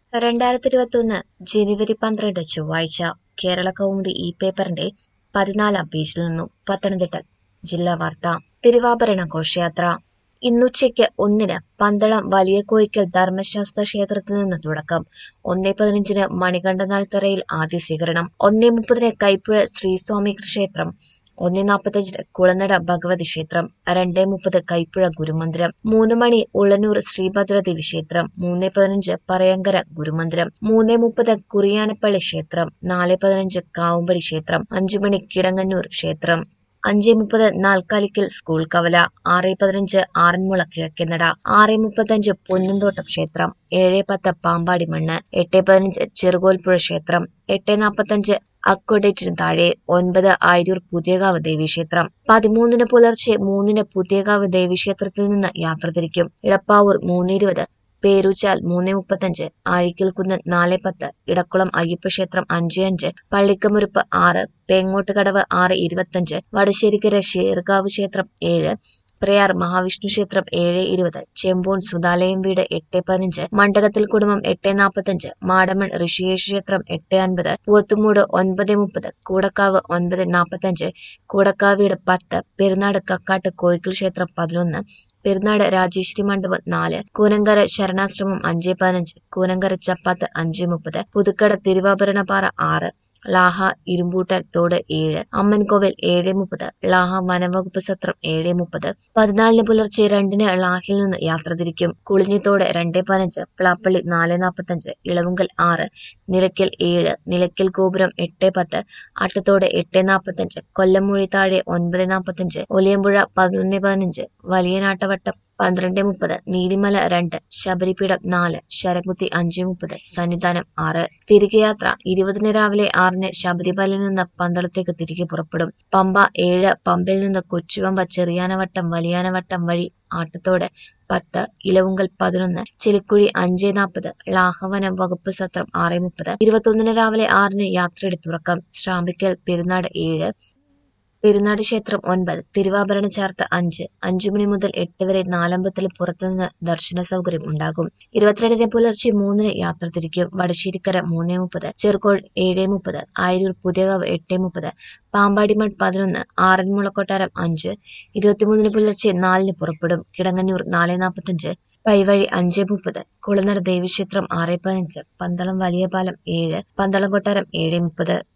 രണ്ടായിരത്തി ഇരുപത്തൊന്ന് ജനുവരി പന്ത്രണ്ട് ചൊവ്വാഴ്ച കേരള കൗമുദി ഈ പേപ്പറിന്റെ പതിനാലാം പേജിൽ നിന്നും പത്തനംതിട്ട ജില്ലാ വാർത്ത തിരുവാഭരണ ഘോഷയാത്ര ഇന്നുച്ചയ്ക്ക് ഒന്നിന് പന്തളം വലിയ കോയിക്കൽ ധർമ്മശാസ്ത്ര ക്ഷേത്രത്തിൽ നിന്ന് തുടക്കം ഒന്നേ പതിനഞ്ചിന് മണികണ്ഠനാൽത്തറയിൽ ആദ്യ സ്വീകരണം ഒന്നേ മുപ്പതിന് കൈപ്പുഴ ശ്രീസ്വാമി ക്ഷേത്രം ഒന്നേ നാൽപ്പത്തഞ്ചിന് കുളനട ഭഗവതി ക്ഷേത്രം രണ്ടേ മുപ്പത് കൈപ്പുഴ ഗുരുമന്ദിരം മൂന്ന് മണി ഉള്ളന്നൂർ ശ്രീഭദ്രദേവി ക്ഷേത്രം മൂന്നേ പതിനഞ്ച് പറയങ്കര ഗുരുമന്ദിരം മൂന്നേ മുപ്പത് കുറിയാനപ്പള്ളി ക്ഷേത്രം നാല് പതിനഞ്ച് കാവുമ്പടി ക്ഷേത്രം അഞ്ചു മണി കിടങ്ങന്നൂർ ക്ഷേത്രം അഞ്ച് മുപ്പത് നാൽക്കാലിക്കൽ സ്കൂൾ കവല ആറ് പതിനഞ്ച് ആറന്മുള കിഴക്കേനട ആറ് മുപ്പത്തഞ്ച് പൊന്നുംതോട്ടം ക്ഷേത്രം ഏഴ് പത്ത് പാമ്പാടി മണ്ണ് എട്ട് പതിനഞ്ച് ചെറുകോൽപ്പുഴ ക്ഷേത്രം എട്ട് നാൽപ്പത്തഞ്ച് അക്വഡേറ്റിന് താഴെ ഒൻപത് ആയിരൂർ പുതിയകാവ് ദേവീക്ഷേത്രം പതിമൂന്നിന് പുലർച്ചെ മൂന്നിന് പുതിയകാവ് ദേവീക്ഷേത്രത്തിൽ നിന്ന് യാത്ര തിരിക്കും ഇടപ്പാവൂർ മൂന്നിരുപത് പേരൂച്ചാൽ മൂന്ന് മുപ്പത്തഞ്ച് ആഴിക്കൽകുന്നൻ നാല് പത്ത് ഇടക്കുളം അയ്യപ്പക്ഷേത്രം അഞ്ച് അഞ്ച് പള്ളിക്കമുരുപ്പ് ആറ് പേങ്ങോട്ടുകടവ് ആറ് ഇരുപത്തഞ്ച് വടശ്ശേരിക്കര ഷേർകാവ് ക്ഷേത്രം ഏഴ് പ്രയാർ മഹാവിഷ്ണു ക്ഷേത്രം ഏഴ് ഇരുപത് ചെമ്പോൺ സുതാലയം വീട് എട്ട് പതിനഞ്ച് മണ്ഡകത്തിൽ കുടുംബം എട്ട് നാൽപ്പത്തഞ്ച് മാടമൺ ഋഷികേശ് ക്ഷേത്രം എട്ട് അൻപത് പൂവത്തുമൂട് ഒൻപത് മുപ്പത് കൂടക്കാവ് ഒൻപത് നാൽപ്പത്തഞ്ച് കൂടക്കാവീട് പത്ത് പെരുന്നാട് കക്കാട്ട് കോയിക്കൽ ക്ഷേത്രം പതിനൊന്ന് പെരുന്നാട് രാജേശ്വരി മണ്ഡപം നാല് കൂനങ്കര ശരണാശ്രമം അഞ്ച് പതിനഞ്ച് കൂനങ്കര ചപ്പാത്ത് അഞ്ച് മുപ്പത് പുതുക്കട തിരുവാഭരണപ്പാറ ആറ് ലാഹ ഇരുമ്പൂട്ടൽ തോട് ഏഴ് അമ്മൻകോവിൽ ഏഴ് മുപ്പത് ലാഹ വനംവകുപ്പ് സത്രം ഏഴ് മുപ്പത് പതിനാലിന് പുലർച്ചെ രണ്ടിന് ലാഹിൽ നിന്ന് യാത്ര തിരിക്കും കുളിഞ്ഞിത്തോട് രണ്ട് പതിനഞ്ച് പ്ലാപ്പള്ളി നാല് നാൽപ്പത്തഞ്ച് ഇളവുങ്കൽ ആറ് നിലയ്ക്കൽ ഏഴ് നിലയ്ക്കൽ ഗോപുരം എട്ട് പത്ത് അട്ടത്തോട് എട്ട് നാൽപ്പത്തഞ്ച് കൊല്ലമൂഴി താഴെ ഒൻപത് നാൽപ്പത്തഞ്ച് ഒലിയമ്പുഴ പതിനൊന്ന് പതിനഞ്ച് വലിയനാട്ടവട്ടം പന്ത്രണ്ട് മുപ്പത് നീലിമല രണ്ട് ശബരിപീഠം നാല് ശരകുത്തി അഞ്ച് മുപ്പത് സന്നിധാനം ആറ് തിരികെ യാത്ര ഇരുപതിന് രാവിലെ ആറിന് ശബരിമലയിൽ നിന്ന് പന്തളത്തേക്ക് തിരികെ പുറപ്പെടും പമ്പ ഏഴ് പമ്പയിൽ നിന്ന് കൊച്ചുപമ്പ ചെറിയാനവട്ടം വലിയാനവട്ടം വഴി ആട്ടത്തോട് പത്ത് ഇലവുങ്കൽ പതിനൊന്ന് ചെലിക്കുഴി അഞ്ച് നാൽപ്പത് ലാഹവനം വകുപ്പ് സത്രം ആറ് മുപ്പത് ഇരുപത്തൊന്നിന് രാവിലെ ആറിന് യാത്രയുടെ തുറക്കം ശ്രാമ്പിക്കൽ പെരുന്നാട് ഏഴ് പെരുന്നാട് ക്ഷേത്രം ഒൻപത് തിരുവാഭരണ ചാർത്ത് അഞ്ച് അഞ്ചു മണി മുതൽ എട്ട് വരെ നാലമ്പലത്തിൽ പുറത്തുനിന്ന് ദർശന സൗകര്യം ഉണ്ടാകും ഇരുപത്തിരണ്ടിന് പുലർച്ചെ മൂന്നിന് യാത്ര തിരിക്കും വടശ്ശേരിക്കര മൂന്ന് മുപ്പത് ചെറുകോൾ ഏഴ് മുപ്പത് ആയിരൂർ പുതിയകാവ് എട്ട് മുപ്പത് പാമ്പാടിമൺ പതിനൊന്ന് ആറന്മുള കൊട്ടാരം അഞ്ച് ഇരുപത്തിമൂന്നിന് പുലർച്ചെ നാലിന് പുറപ്പെടും കിടങ്ങന്നൂർ നാല് നാൽപ്പത്തഞ്ച് പൈവഴി അഞ്ച് മുപ്പത് കുളനട ദേവീക്ഷേത്രം ആറ് പതിനഞ്ച് പന്തളം വലിയ പാലം ഏഴ് പന്തളം കൊട്ടാരം ഏഴ് മുപ്പത്